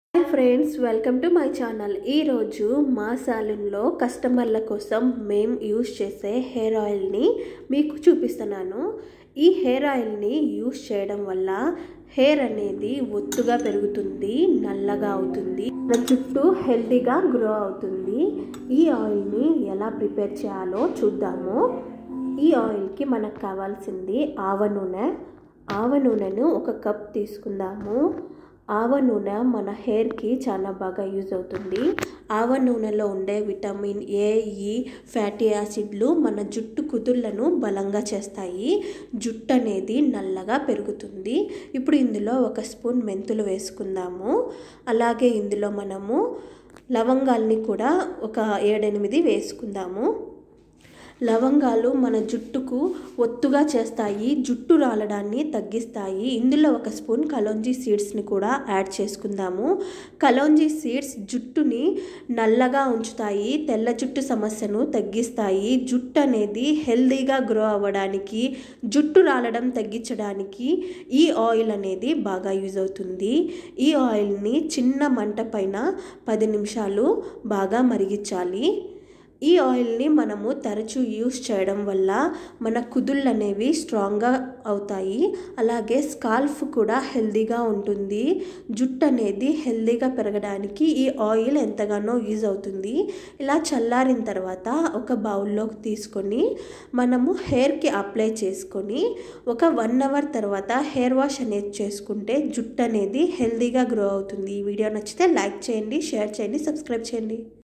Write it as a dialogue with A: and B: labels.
A: hi friends welcome to my channel ఈరోజు మా సాలూన్లో కస్టమర్ల కోసం మేము యూస్ చేసే హెయిర్ ఆయిల్ని మీకు చూపిస్తున్నాను ఈ హెయిర్ ఆయిల్ని యూస్ చేయడం వల్ల హెయిర్ అనేది ఒత్తుగా పెరుగుతుంది నల్లగా అవుతుంది మన చుట్టూ హెల్తీగా గ్రో అవుతుంది ఈ ఆయిల్ని ఎలా ప్రిపేర్ చేయాలో చూద్దాము ఈ ఆయిల్కి మనకు కావాల్సింది ఆవ నూనె ఆవ నూనెను ఒక కప్ తీసుకుందాము ఆవ నూనె మన హెయిర్కి చాలా బాగా యూజ్ అవుతుంది ఆవ నూనెలో ఉండే విటమిన్ ఏ ఈ ఫ్యాటీ యాసిడ్లు మన జుట్టు కుదుళ్లను బలంగా చేస్తాయి జుట్టు అనేది నల్లగా పెరుగుతుంది ఇప్పుడు ఇందులో ఒక స్పూన్ మెంతులు వేసుకుందాము అలాగే ఇందులో మనము లవంగాల్ని కూడా ఒక ఏడెనిమిది వేసుకుందాము లవంగాలు మన జుట్టుకు ఒత్తుగా చేస్తాయి జుట్టు రాలడాన్ని తగ్గిస్తాయి ఇందులో ఒక స్పూన్ కలోంజీ సీడ్స్ని కూడా యాడ్ చేసుకుందాము కలోంజీ సీడ్స్ జుట్టుని నల్లగా ఉంచుతాయి తెల్ల జుట్టు సమస్యను తగ్గిస్తాయి జుట్టు అనేది హెల్దీగా గ్రో అవ్వడానికి జుట్టు రాలడం తగ్గించడానికి ఈ ఆయిల్ అనేది బాగా యూజ్ అవుతుంది ఈ ఆయిల్ని చిన్న మంట పైన పది నిమిషాలు బాగా మరిగించాలి ఈ ఆయిల్ని మనము తరచూ యూస్ చేయడం వల్ల మన కుదుళ్ళు అనేవి స్ట్రాంగ్గా అవుతాయి అలాగే స్కాల్ఫ్ కూడా హెల్దీగా ఉంటుంది జుట్టు అనేది హెల్దీగా పెరగడానికి ఈ ఆయిల్ ఎంతగానో యూజ్ అవుతుంది ఇలా చల్లారిన తర్వాత ఒక బౌల్లోకి తీసుకొని మనము హెయిర్కి అప్లై చేసుకొని ఒక వన్ అవర్ తర్వాత హెయిర్ వాష్ అనేది చేసుకుంటే జుట్టు అనేది హెల్దీగా గ్రో అవుతుంది ఈ వీడియో నచ్చితే లైక్ చేయండి షేర్ చేయండి సబ్స్క్రైబ్ చేయండి